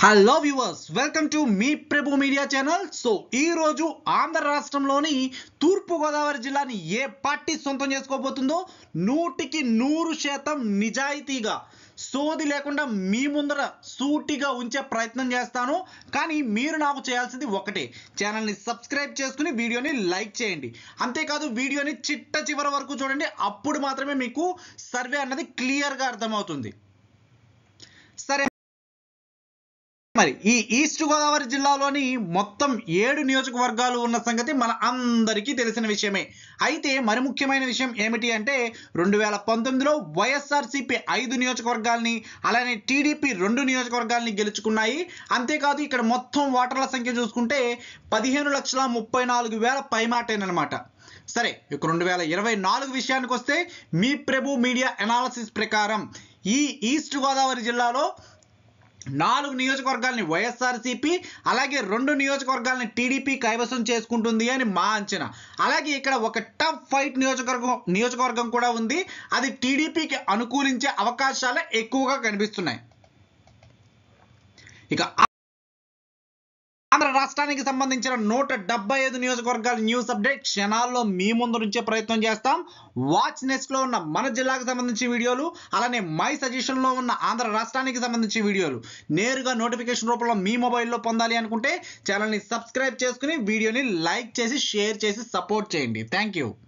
hello viewers welcome to మీ Prabhu media channel so ఈ రోజు ఆంధ్ర రాష్ట్రంలోని తూర్పు గోదావరి జిల్లాని ఏ పార్టీ సొంతం చేసుకోబోతుందో నూటికి నూరు శాతం నిజాయితీగా సోది లేకుండా మీ ముందర సూటిగా ఉంచే ప్రయత్నం చేస్తాను కానీ మీరు నాకు చేయాల్సింది ఒకటే ఛానల్ని సబ్స్క్రైబ్ చేసుకుని వీడియోని లైక్ చేయండి అంతేకాదు వీడియోని చిట్ట చివరి వరకు చూడండి అప్పుడు మాత్రమే మీకు సర్వే అన్నది క్లియర్గా అర్థమవుతుంది సరే మరి ఈ ఈస్ట్ గోదావరి జిల్లాలోని మొత్తం ఏడు నియోజకవర్గాలు ఉన్న సంగతి మన అందరికీ తెలిసిన విషయమే అయితే మరి ముఖ్యమైన విషయం ఏమిటి అంటే రెండు వేల పంతొమ్మిదిలో వైఎస్ఆర్సీపీ ఐదు నియోజకవర్గాల్ని అలానే టీడీపీ రెండు నియోజకవర్గాల్ని గెలుచుకున్నాయి అంతేకాదు ఇక్కడ మొత్తం ఓటర్ల సంఖ్య చూసుకుంటే పదిహేను లక్షల ముప్పై నాలుగు వేల పైమాటేనమాట సరే ఇక రెండు వేల ఇరవై నాలుగు విషయానికి వస్తే మీ ప్రభు మీడియా అనాలసిస్ ప్రకారం ఈ ఈస్ట్ గోదావరి జిల్లాలో నాలుగు నియోజకవర్గాల్ని వైఎస్ఆర్సీపీ అలాగే రెండు నియోజకవర్గాల్ని టీడీపీ కైవసం చేసుకుంటుంది అని మా అంచనా అలాగే ఇక్కడ ఒక టఫ్ ఫైట్ నియోజకవర్గం నియోజకవర్గం కూడా ఉంది అది టీడీపీకి అనుకూలించే అవకాశాలే ఎక్కువగా కనిపిస్తున్నాయి ఇక ఆంధ్ర రాష్ట్రానికి సంబంధించిన నూట డెబ్బై ఐదు నియోజకవర్గాల న్యూస్ అప్డేట్ క్షణాల్లో మీ ముందు నుంచే ప్రయత్నం చేస్తాం వాచ్ నెక్స్ట్ లో ఉన్న మన జిల్లాకు సంబంధించి వీడియోలు అలానే మై సజెషన్ లో ఉన్న ఆంధ్ర రాష్ట్రానికి సంబంధించి వీడియోలు నేరుగా నోటిఫికేషన్ రూపంలో మీ మొబైల్లో పొందాలి అనుకుంటే ఛానల్ని సబ్స్క్రైబ్ చేసుకుని వీడియోని లైక్ చేసి షేర్ చేసి సపోర్ట్ చేయండి థ్యాంక్ యూ